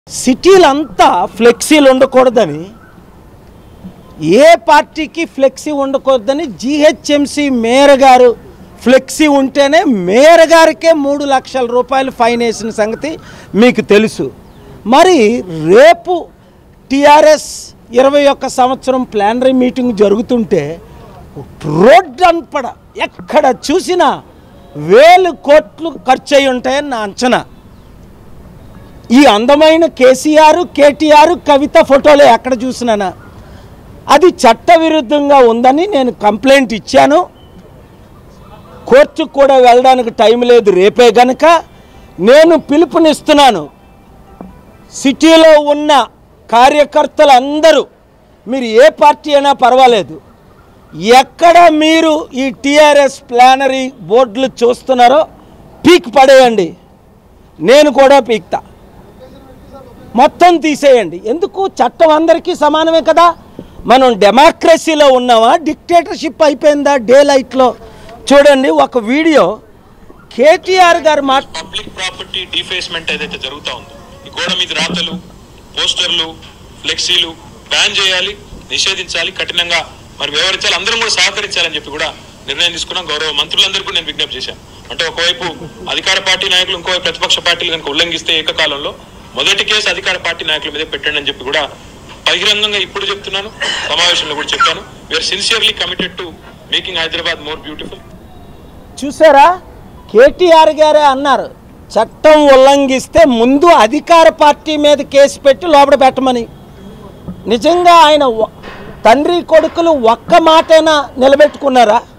సిటీలంతా ఫ్లెక్సీలు ఉండకూడదని ఏ పార్టీకి ఫ్లెక్సీ ఉండకూడదని జిహెచ్ఎంసి మేయర్ గారు ఫ్లెక్సీ ఉంటేనే మేయర్ గారికే మూడు లక్షల రూపాయలు ఫైన్ వేసిన సంగతి మీకు తెలుసు మరి రేపు టిఆర్ఎస్ ఇరవై ఒక్క సంవత్సరం ప్లానరీ మీటింగ్ జరుగుతుంటే రోడ్డు అంపడ ఎక్కడ చూసినా వేలు కోట్లు ఖర్చు అయి ఉంటాయని నా అంచనా ఈ అందమైన కేసీఆర్ కేటీఆర్ కవిత ఫోటోలు ఎక్కడ చూసినానా అది చట్టవిరుద్ధంగా ఉందని నేను కంప్లైంట్ ఇచ్చాను కోర్టుకు కూడా వెళ్ళడానికి టైం లేదు రేపే గనక నేను పిలుపునిస్తున్నాను సిటీలో ఉన్న కార్యకర్తలు అందరూ మీరు ఏ పార్టీ అయినా పర్వాలేదు ఎక్కడ మీరు ఈ టీఆర్ఎస్ ప్లానరీ బోర్డులు చూస్తున్నారో పీక్ పడేయండి నేను కూడా పీక్తా మొత్తం తీసేయండి ఎందుకు చట్టం అందరికీ సమానమే కదా మనం డెమోక్రసీలో ఉన్నామా డిక్టేటర్షిప్ అయిపోయిందా డే లైట్లో చూడండి ఒక వీడియో కేటీఆర్ గారు మాట పబ్లిక్ ప్రాపర్టీ డిఫేస్మెంట్ ఏదైతే జరుగుతా ఉందో ఈ గోడ మీద రాతలు పోస్టర్లు ఫ్లెక్సీలు బ్యాన్ చేయాలి నిషేధించాలి కఠినంగా మరి వివరించాలి అందరం కూడా సహకరించాలని చెప్పి కూడా నిర్ణయం తీసుకున్నాం గౌరవ మంత్రులందరూ కూడా నేను విజ్ఞప్తి చేశాను అంటే ఒకవైపు అధికార పార్టీ నాయకులు ఇంకోవైపు ప్రతిపక్ష పార్టీలు కనుక ఉల్లంఘిస్తే ఏకకాలంలో మొదటి కేసు అధికార పార్టీ నాయకుల మీద పెట్టండి అని చెప్పి కూడా బహిరంగంగా ఇప్పుడు చెప్తున్నాను సమావేశంలో కూడా చెప్పాను we're sincerely committed to making Hyderabad more beautiful చూసారా కేటీఆర్ గారే అన్నారు చట్టం ఉల్లంఘిస్తే ముందు అధికార పార్టీ మీద కేసు పెట్టి లోపల పెట్టమని నిజంగా ఆయన ఒ- తండ్రి కొడుకులు ఒక్క మాటైనా నిలబెట్టుకున్నారా